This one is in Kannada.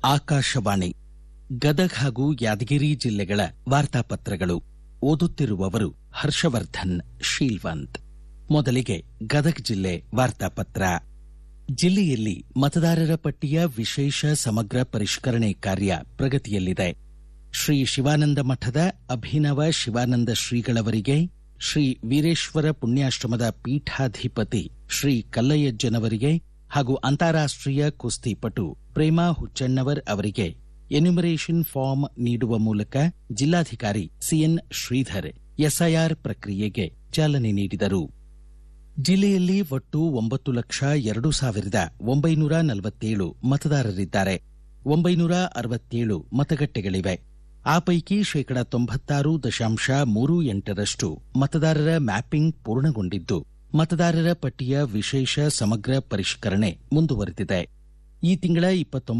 ಆಕಾಶವಾಣಿ ಗದಗ್ ಹಾಗೂ ಯಾದಗಿರಿ ಜಿಲ್ಲೆಗಳ ವಾರ್ತಾಪತ್ರಗಳು ಓದುತ್ತಿರುವವರು ಹರ್ಷವರ್ಧನ್ ಶೀಲ್ವಂತ್ ಮೊದಲಿಗೆ ಗದಗ್ ಜಿಲ್ಲೆ ವಾರ್ತಾಪತ್ರ ಜಿಲ್ಲೆಯಲ್ಲಿ ಮತದಾರರ ಪಟ್ಟಿಯ ವಿಶೇಷ ಸಮಗ್ರ ಪರಿಷ್ಕರಣೆ ಕಾರ್ಯ ಪ್ರಗತಿಯಲ್ಲಿದೆ ಶ್ರೀ ಶಿವಾನಂದ ಮಠದ ಅಭಿನವ ಶಿವಾನಂದ ಶ್ರೀಗಳವರಿಗೆ ಶ್ರೀ ವೀರೇಶ್ವರ ಪುಣ್ಯಾಶ್ರಮದ ಪೀಠಾಧಿಪತಿ ಶ್ರೀ ಕಲ್ಲಯ್ಯಜ್ಜನವರಿಗೆ ಹಾಗೂ ಅಂತಾರಾಷ್ಟೀಯ ಕುಸ್ತಿಪಟು ಪ್ರೇಮಾ ಹುಚ್ಚಣ್ಣವರ್ ಅವರಿಗೆ ಎನ್ಯುಮರೇಷನ್ ಫಾರ್ಮ್ ನೀಡುವ ಮೂಲಕ ಜಿಲ್ಲಾಧಿಕಾರಿ ಸಿಎನ್ ಶ್ರೀಧರ್ ಎಸ್ಐಆರ್ ಪ್ರಕ್ರಿಯೆಗೆ ಚಾಲನೆ ನೀಡಿದರು ಜಿಲ್ಲೆಯಲ್ಲಿ ಒಟ್ಟು ಒಂಬತ್ತು ಲಕ್ಷ ಎರಡು ಸಾವಿರದ ಒಂಬೈನೂರ ನಲವತ್ತೇಳು ಮತದಾರರಿದ್ದಾರೆ ಒಂಬೈನೂರ ಅರವತ್ತೇಳು ಮತಗಟ್ಟೆಗಳಿವೆ ಆ ಪೈಕಿ ಶೇಕಡ ತೊಂಬತ್ತಾರು ದಶಾಂಶ ಮೂರು ಎಂಟರಷ್ಟು ಮತದಾರರ ಮ್ಯಾಪಿಂಗ್ ಪೂರ್ಣಗೊಂಡಿದ್ದು ಮತದಾರರ ಪಟ್ಟಿಯ ವಿಶೇಷ ಸಮಗ್ರ ಪರಿಷ್ಕರಣೆ ಮುಂದುವರೆದಿದೆ ಈ ತಿಂಗಳ ಇಪ್ಪತ್ತೊಂಬತ್ತು